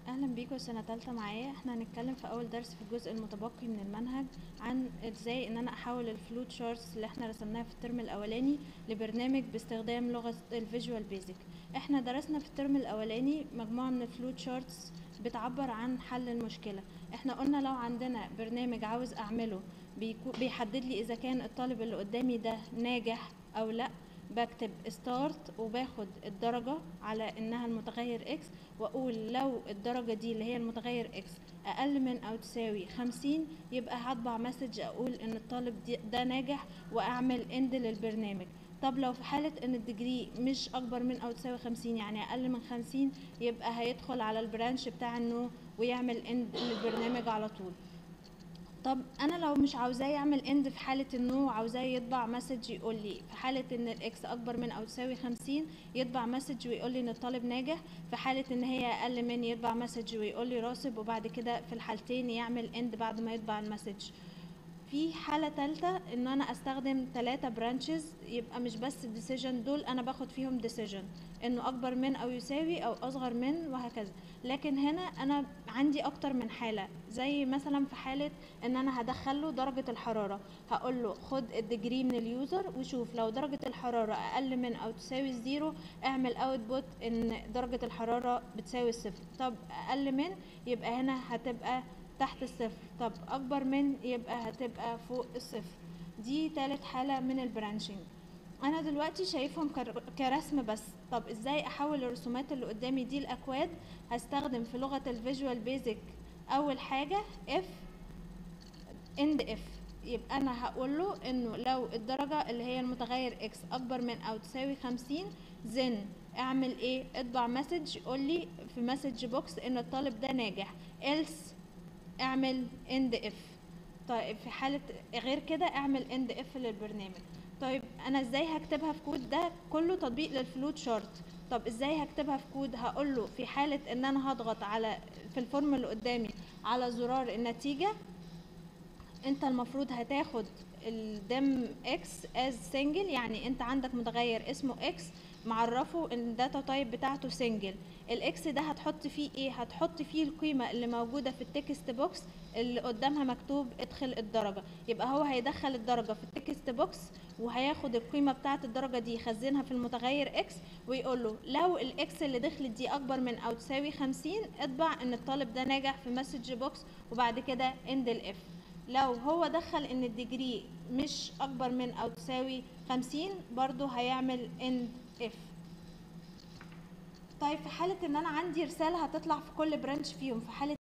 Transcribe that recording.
اهلا بيكم سنه تالتة معايا احنا هنتكلم في اول درس في الجزء المتبقي من المنهج عن ازاي ان انا احول الفلوت شارتس اللي احنا رسمناها في الترم الاولاني لبرنامج باستخدام لغه الفيجوال بيزك احنا درسنا في الترم الاولاني مجموعه من الفلوت شارتس بتعبر عن حل المشكله احنا قلنا لو عندنا برنامج عاوز اعمله بيكو- بيحدد لي اذا كان الطالب اللي قدامي ده ناجح او لا بكتب ستارت وباخد الدرجة على انها المتغير اكس واقول لو الدرجة دي اللي هي المتغير اكس اقل من او تساوي خمسين يبقى هطبع مسج اقول ان الطالب دي- ده ناجح واعمل اند للبرنامج طب لو في حالة ان الديجري مش اكبر من او تساوي خمسين يعني اقل من خمسين يبقى هيدخل على البرانش بتاع النو ويعمل اند للبرنامج على طول طب انا لو مش عاوزاه يعمل اند في حاله النو وعاوزاه يطبع مسج يقول لي في حاله ان الاكس اكبر من او تساوي 50 يطبع مسج ويقول لي ان الطالب ناجح في حاله ان هي اقل من يطبع مسج ويقول لي راسب وبعد كده في الحالتين يعمل اند بعد ما يطبع المسج في حالة تالتة ان انا استخدم ثلاثة برانشز يبقى مش بس الديسيجن دول انا باخد فيهم ديسيجن انه اكبر من او يساوي او اصغر من وهكذا لكن هنا انا عندي اكتر من حالة زي مثلا في حالة ان انا هدخله درجة الحرارة هقول له خد الديجري من اليوزر وشوف لو درجة الحرارة اقل من او تساوي الزيرو اعمل اوتبوت ان درجة الحرارة بتساوي الصفر طب اقل من يبقى هنا هتبقى تحت الصفر طب اكبر من يبقى هتبقى فوق الصفر دي تالت حالة من البرانشنج انا دلوقتي شايفهم كر- كرسم بس طب ازاي احول الرسومات اللي قدامي دي لاكواد هستخدم في لغة الفيجوال بيزك اول حاجة اف اند اف يبقى انا هقول له انه لو الدرجة اللي هي المتغير اكس اكبر من او تساوي خمسين زن اعمل ايه اطبع مسج يقول لي في مسج بوكس ان الطالب ده ناجح else اعمل اند اف طيب في حالة غير كده اعمل اند اف للبرنامج طيب انا ازاي هكتبها في كود ده كله تطبيق للفلوت شارت طب ازاي هكتبها في كود هقول له في حالة ان انا هضغط على في الفورم اللي قدامي على زرار النتيجة انت المفروض هتاخد الدم اكس از سنجل يعني انت عندك متغير اسمه اكس معرفه ان الداتا تايب بتاعته سنجل الاكس ده هتحط فيه ايه هتحط فيه القيمه اللي موجوده في التكست بوكس اللي قدامها مكتوب ادخل الدرجه يبقى هو هيدخل الدرجه في التكست بوكس وهياخد القيمه بتاعه الدرجه دي يخزنها في المتغير اكس ويقول له لو الاكس اللي دخلت دي اكبر من او تساوي 50 اطبع ان الطالب ده ناجح في مسج بوكس وبعد كده اند الاف لو هو دخل ان الديجري مش اكبر من او تساوي 50 برضو هيعمل end if طيب في حالة ان انا عندي رسالة هتطلع في كل برانش فيهم في حالة